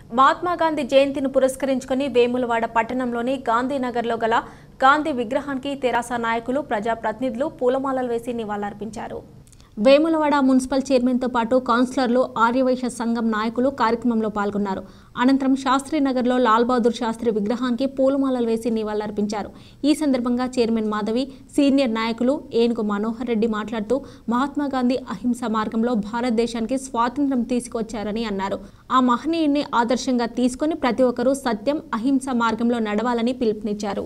మహాత్మా గాంధీ జయంతిని పురస్కరించుకుని వేములవాడ పట్టణంలోని గాంధీనగర్లో గల గాంధీ విగ్రహానికి తెరాస నాయకులు ప్రజాప్రతినిధులు పూలమాలలు వేసి నివాళులర్పించారు వేములవాడ మున్సిపల్ చైర్మన్తో పాటు కౌన్సిలర్లు ఆర్యవైశ్య సంఘం నాయకులు కార్యక్రమంలో పాల్గొన్నారు అనంతరం శాస్త్రీనగర్లో లాల్ బహదూర్ శాస్త్రి విగ్రహానికి పూలమాలలు వేసి నివాళులర్పించారు ఈ సందర్భంగా చైర్మన్ మాధవి సీనియర్ నాయకులు ఏనుగు మనోహర్ రెడ్డి మాట్లాడుతూ మహాత్మా గాంధీ అహింస మార్గంలో భారతదేశానికి స్వాతంత్ర్యం తీసుకొచ్చారని అన్నారు ఆ మహనీయుడిని ఆదర్శంగా తీసుకొని ప్రతి ఒక్కరూ సత్యం అహింస మార్గంలో నడవాలని పిలుపునిచ్చారు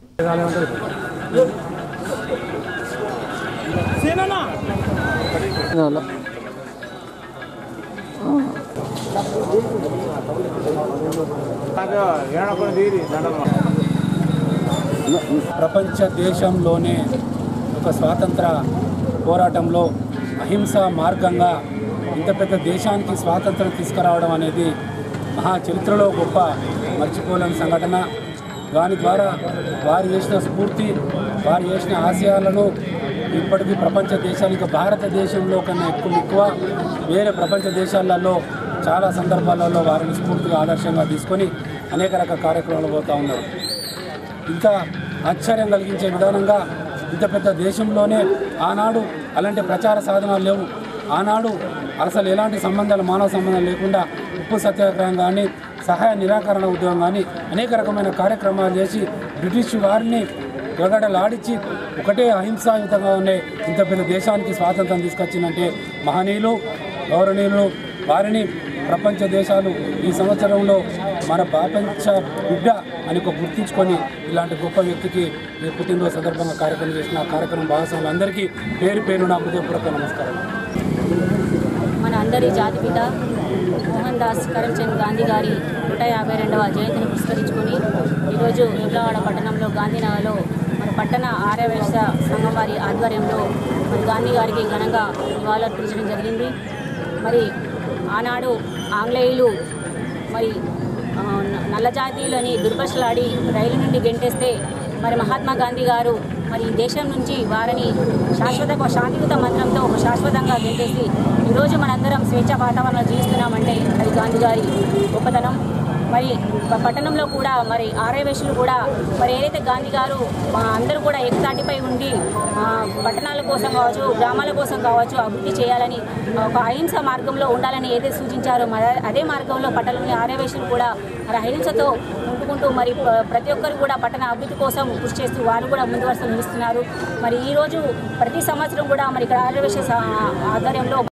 నాకు ఏడొకటి తీరి దండలు ప్రపంచ దేశంలోనే ఒక స్వాతంత్ర పోరాటంలో అహింస మార్గంగా ఇంత పెద్ద దేశానికి స్వాతంత్రం తీసుకురావడం అనేది మహా చరిత్రలో గొప్ప మర్చిపోలేని సంఘటన దాని ద్వారా వారు చేసిన స్ఫూర్తి వారు చేసిన ఆశయాలను ఇప్పటికీ ప్రపంచ దేశానికి భారతదేశంలో కన్నా ఎక్కువ ఎక్కువ వేరే ప్రపంచ దేశాలలో చాలా సందర్భాలలో వారిని స్ఫూర్తిగా ఆదర్శంగా తీసుకొని అనేక రకాల కార్యక్రమాలు పోతూ ఉన్నారు ఇంత ఆశ్చర్యం కలిగించే విధానంగా ఇంత పెద్ద దేశంలోనే ఆనాడు అలాంటి ప్రచార సాధనాలు లేవు ఆనాడు అసలు ఎలాంటి సంబంధాలు మానవ సంబంధాలు లేకుండా ఉప్పు సత్యాగ్రహం కానీ సహాయ నిరాకరణ ఉద్యమం కానీ అనేక రకమైన కార్యక్రమాలు చేసి బ్రిటిష్ వారిని గగడలాడించి ఒకటే అహింసాయుతంగా ఉండే ఇంత పెద్ద దేశానికి స్వాతంత్రం తీసుకొచ్చిందంటే మహనీయులు గౌరవనీయులు వారిని ప్రపంచ దేశాలు ఈ సంవత్సరంలో మన ప్రపంచ బిడ్డ అని ఒక గుర్తించుకొని ఇలాంటి గొప్ప వ్యక్తికి ఈ పుట్టినరోజు సందర్భంగా కార్యక్రమం చేసిన ఆ కార్యక్రమం భాగస్వాములందరికీ పేరు పేరు నా హృదయపూర్వక నమస్కారం మన అందరి జాతిపిత మోహన్ దాస్ కరమ్చంద్ గాంధీ గారి నూట యాభై రెండవ జయంతిని పురస్కరించుకొని ఈరోజు వేములవాడ పట్టణంలో గాంధీనగర్లో మన పట్టణ ఆర్యవేశ సంఘం వారి ఆధ్వర్యంలో మరి గాంధీ గారికి ఘనంగా నివాళులర్పించడం జరిగింది మరి ఆనాడు ఆంగ్లేయులు మరి ఆ, న- నల్ల జాతీయులని దుర్భషలాడి రైలు నుండి గెంటేస్తే మరి మహాత్మా గాంధీ గారు మరి ఈ దేశం నుంచి వారిని శాశ్వత ఒక శాంతియుత మంత్రంతో ఒక శాశ్వతంగా గెంటేసి ఈరోజు మనందరం స్వేచ్ఛ వాతావరణంలో జీవిస్తున్నామంటే అది గాంధీ గారి గొప్పతనం మరి ప- పట్టణంలో కూడా మరి ఆర్యవేశులు కూడా మరి ఏదైతే గాంధీ గారు ఆ, అందరూ కూడా ఏకతాటిపై ఉండి ఆ, పట్టణాల కోసం కావచ్చు గ్రామాల కోసం కావచ్చు అభివృద్ధి చేయాలని ఒక అహింస మార్గంలో ఉండాలని ఏదైతే సూచించారో మరి అదే మార్గంలో పట్టణంలోని ఆర్యవేశులు కూడా మరి అహింసతో ఉంటుకుంటూ మరి ప- ప్రతి ఒక్కరు కూడా పట్టణ అభివృద్ధి కోసం కృషి చేస్తూ వారు కూడా ముందు వరుస నిలుస్తున్నారు మరి ఈరోజు ప్రతి సంవత్సరం కూడా మరి ఇక్కడ ఆర్యవేశ సా- ఆధ్వర్యంలో